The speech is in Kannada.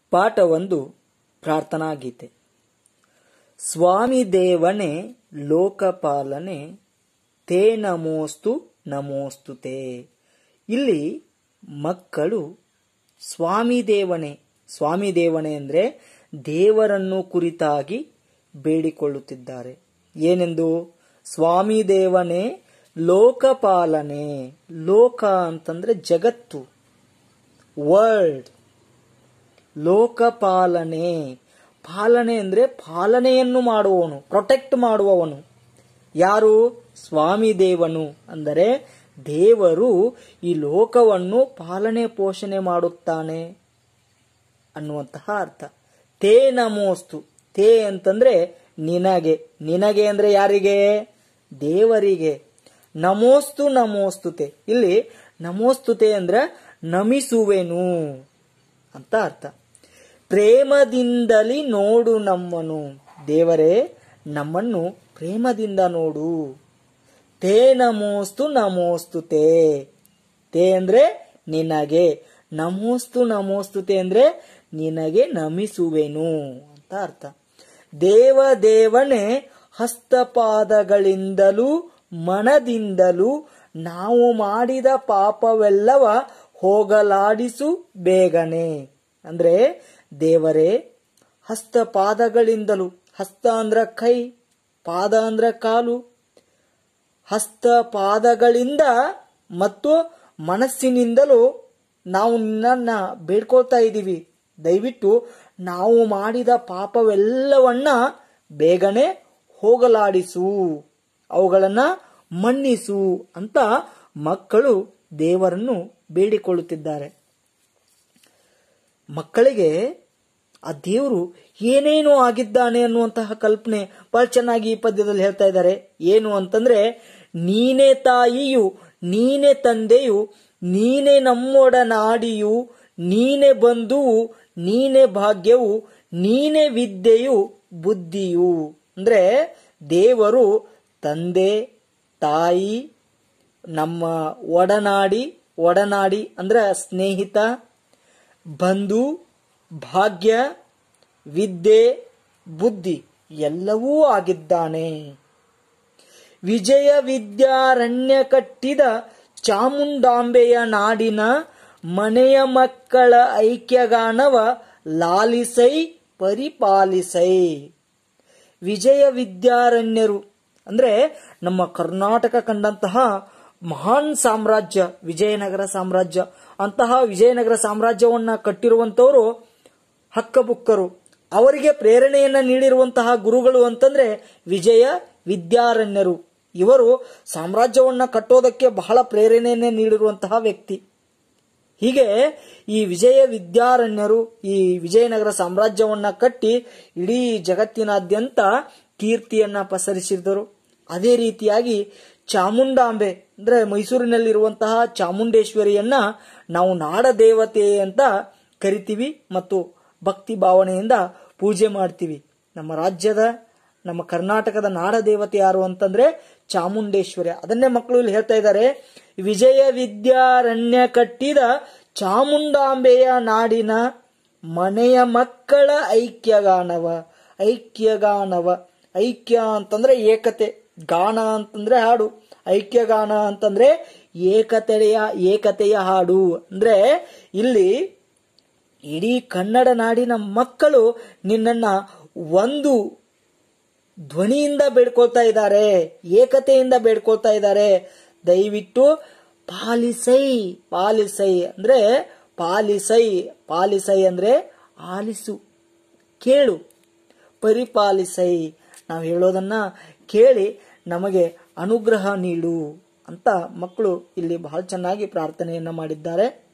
ಪಾಠ ಒಂದು ಪ್ರಾರ್ಥನಾ ಗೀತೆ ಸ್ವಾಮಿ ದೇವನೇ ಲೋಕಪಾಲನೆ ತೇ ನಮೋಸ್ತು ನಮೋಸ್ತು ತೇ ಇಲ್ಲಿ ಮಕ್ಕಳು ಸ್ವಾಮಿ ದೇವನೇ ಸ್ವಾಮಿ ದೇವನೇ ಅಂದರೆ ದೇವರನ್ನು ಕುರಿತಾಗಿ ಬೇಡಿಕೊಳ್ಳುತ್ತಿದ್ದಾರೆ ಏನೆಂದು ಸ್ವಾಮಿ ದೇವನೇ ಲೋಕಪಾಲನೆ ಲೋಕ ಅಂತಂದ್ರೆ ಜಗತ್ತು ವರ್ಲ್ಡ್ ಲೋಕಪಾಲನೆ ಪಾಲನೆ ಅಂದ್ರೆ ಪಾಲನೆಯನ್ನು ಮಾಡುವವನು ಪ್ರೊಟೆಕ್ಟ್ ಮಾಡುವವನು ಯಾರು ಸ್ವಾಮಿ ದೇವನು ಅಂದರೆ ದೇವರು ಈ ಲೋಕವನ್ನು ಪಾಲನೆ ಪೋಷಣೆ ಮಾಡುತ್ತಾನೆ ಅನ್ನುವಂತಹ ಅರ್ಥ ತೇ ನಮೋಸ್ತು ತೇ ಅಂತಂದ್ರೆ ನಿನಗೆ ನಿನಗೆ ಅಂದ್ರೆ ಯಾರಿಗೆ ದೇವರಿಗೆ ನಮೋಸ್ತು ನಮೋಸ್ತುತೆ ಇಲ್ಲಿ ನಮೋಸ್ತುತೆ ಅಂದ್ರೆ ನಮಿಸುವೆನು ಅಂತ ಅರ್ಥ ಪ್ರೇಮದಿಂದಲಿ ನೋಡು ನಮ್ಮನು ದೇವರೇ ನಮ್ಮನ್ನು ಪ್ರೇಮದಿಂದ ನೋಡು ತೇ ನಮೋಸ್ತು ನಮೋಸ್ತು ತೇ ತೇ ಅಂದ್ರೆ ನಿನಗೆ ನಮೋಸ್ತು ನಮೋಸ್ತುತೆ ಅಂದ್ರೆ ನಿನಗೆ ನಮಿಸುವೆನು ಅಂತ ಅರ್ಥ ದೇವ ದೇವನೇ ಹಸ್ತಪಾದಗಳಿಂದಲೂ ಮನದಿಂದಲೂ ನಾವು ಮಾಡಿದ ಪಾಪವೆಲ್ಲವ ಹೋಗಲಾಡಿಸು ಬೇಗನೆ ಅಂದ್ರೆ ದೇವರೇ ಹಸ್ತಪಾದಗಳಿಂದಲೂ ಹಸ್ತ ಅಂದ್ರ ಕೈ ಪಾದ ಅಂದ್ರ ಕಾಲು ಹಸ್ತ ಪಾದಗಳಿಂದ ಮತ್ತು ಮನಸ್ಸಿನಿಂದಲೂ ನಾವು ನಿನ್ನನ್ನ ಬೇಡ್ಕೊಳ್ತಾ ಇದ್ದೀವಿ ದಯವಿಟ್ಟು ನಾವು ಮಾಡಿದ ಪಾಪವೆಲ್ಲವನ್ನ ಬೇಗನೆ ಹೋಗಲಾಡಿಸು ಅವುಗಳನ್ನ ಮನ್ನಿಸು ಅಂತ ಮಕ್ಕಳು ದೇವರನ್ನು ಬೇಡಿಕೊಳ್ಳುತ್ತಿದ್ದಾರೆ ಮಕ್ಕಳಿಗೆ ಆ ದೇವರು ಏನೇನು ಆಗಿದ್ದಾನೆ ಅನ್ನುವಂತಹ ಕಲ್ಪನೆ ಬಹಳ ಚೆನ್ನಾಗಿ ಈ ಪದ್ಯದಲ್ಲಿ ಹೇಳ್ತಾ ಇದ್ದಾರೆ ಏನು ಅಂತಂದ್ರೆ ನೀನೇ ತಾಯಿಯು ನೀನೇ ತಂದೆಯು ನೀನೇ ನಮ್ಮೊಡನಾಡಿಯು ನೀನೇ ಬಂಧುವು ನೀನೇ ಭಾಗ್ಯವು ನೀನೇ ವಿದ್ಯೆಯು ಬುದ್ಧಿಯು ಅಂದ್ರೆ ದೇವರು ತಂದೆ ತಾಯಿ ನಮ್ಮ ಒಡನಾಡಿ ಒಡನಾಡಿ ಅಂದ್ರೆ ಸ್ನೇಹಿತ ಬಂಧು ಭಾಗ್ಯ ವಿದ್ಯೆ ಬುದ್ಧಿ ಎಲ್ಲವೂ ಆಗಿದ್ದಾನೆ ವಿಜಯ ವಿದ್ಯಾರಣ್ಯ ಕಟ್ಟಿದ ಚಾಮುಂಡಾಂಬೆಯ ನಾಡಿನ ಮನೆಯ ಮಕ್ಕಳ ಐಕ್ಯಗಾನವ ಲಾಲಿಸೈ ಪರಿಪಾಲಿಸೈ ವಿಜಯ ವಿದ್ಯಾರಣ್ಯರು ಅಂದ್ರೆ ನಮ್ಮ ಕರ್ನಾಟಕ ಕಂಡಂತಹ ಮಹಾನ್ ಸಾಮ್ರಾಜ್ಯ ವಿಜಯನಗರ ಸಾಮ್ರಾಜ್ಯ ಅಂತಹ ವಿಜಯನಗರ ಸಾಮ್ರಾಜ್ಯವನ್ನ ಕಟ್ಟಿರುವಂತವರು ಹಕ್ಕಬುಕ್ಕರು ಅವರಿಗೆ ಪ್ರೇರಣೆಯನ್ನ ನೀಡಿರುವಂತಹ ಗುರುಗಳು ಅಂತಂದ್ರೆ ವಿಜಯ ವಿದ್ಯಾರಣ್ಯರು ಇವರು ಸಾಮ್ರಾಜ್ಯವನ್ನ ಕಟ್ಟೋದಕ್ಕೆ ಬಹಳ ಪ್ರೇರಣೆಯನ್ನೇ ನೀಡಿರುವಂತಹ ವ್ಯಕ್ತಿ ಹೀಗೆ ಈ ವಿಜಯ ವಿದ್ಯಾರಣ್ಯರು ಈ ವಿಜಯನಗರ ಸಾಮ್ರಾಜ್ಯವನ್ನ ಕಟ್ಟಿ ಇಡೀ ಜಗತ್ತಿನಾದ್ಯಂತ ಕೀರ್ತಿಯನ್ನ ಪಸರಿಸಿದರು ಅದೇ ರೀತಿಯಾಗಿ ಚಾಮುಂಡಾಂಬೆ ಅಂದ್ರೆ ಮೈಸೂರಿನಲ್ಲಿರುವಂತಹ ಚಾಮುಂಡೇಶ್ವರಿಯನ್ನ ನಾವು ನಾಡ ದೇವತೆ ಅಂತ ಕರಿತೀವಿ ಮತ್ತು ಭಕ್ತಿ ಭಾವನೆಯಿಂದ ಪೂಜೆ ಮಾಡ್ತೀವಿ ನಮ್ಮ ರಾಜ್ಯದ ನಮ್ಮ ಕರ್ನಾಟಕದ ನಾಡ ದೇವತೆ ಯಾರು ಅಂತಂದ್ರೆ ಚಾಮುಂಡೇಶ್ವರಿ ಅದನ್ನೇ ಮಕ್ಕಳು ಇಲ್ಲಿ ಹೇಳ್ತಾ ಇದ್ದಾರೆ ವಿಜಯ ವಿದ್ಯಾರಣ್ಯ ಕಟ್ಟಿದ ಚಾಮುಂಡಾಂಬೆಯ ನಾಡಿನ ಮನೆಯ ಮಕ್ಕಳ ಐಕ್ಯಗಾನವ ಐಕ್ಯಗಾನವ ಐಕ್ಯ ಅಂತಂದ್ರೆ ಏಕತೆ ಗಾನ ಅಂತಂದ್ರೆ ಹಾಡು ಐಕ್ಯಗಾನ ಅಂತಂದ್ರೆ ಏಕತೆಯ ಏಕತೆಯ ಹಾಡು ಅಂದ್ರೆ ಇಲ್ಲಿ ಇಡೀ ಕನ್ನಡ ನಾಡಿನ ಮಕ್ಕಳು ನಿನ್ನನ್ನ ಒಂದು ಧ್ವನಿಯಿಂದ ಬೇಡ್ಕೊಳ್ತಾ ಇದ್ದಾರೆ ಏಕತೆಯಿಂದ ಬೇಡ್ಕೊಳ್ತಾ ಇದ್ದಾರೆ ದಯವಿಟ್ಟು ಪಾಲಿಸೈ ಪಾಲಿಸೈ ಅಂದ್ರೆ ಪಾಲಿಸೈ ಪಾಲಿಸೈ ಅಂದ್ರೆ ಆಲಿಸು ಕೇಳು ಪರಿಪಾಲಿಸೈ ನಾವು ಹೇಳೋದನ್ನ ಕೇಳಿ ನಮಗೆ ಅನುಗ್ರಹ ನೀಡು ಅಂತ ಮಕ್ಕಳು ಇಲ್ಲಿ ಬಹಳ ಚೆನ್ನಾಗಿ ಪ್ರಾರ್ಥನೆಯನ್ನ ಮಾಡಿದ್ದಾರೆ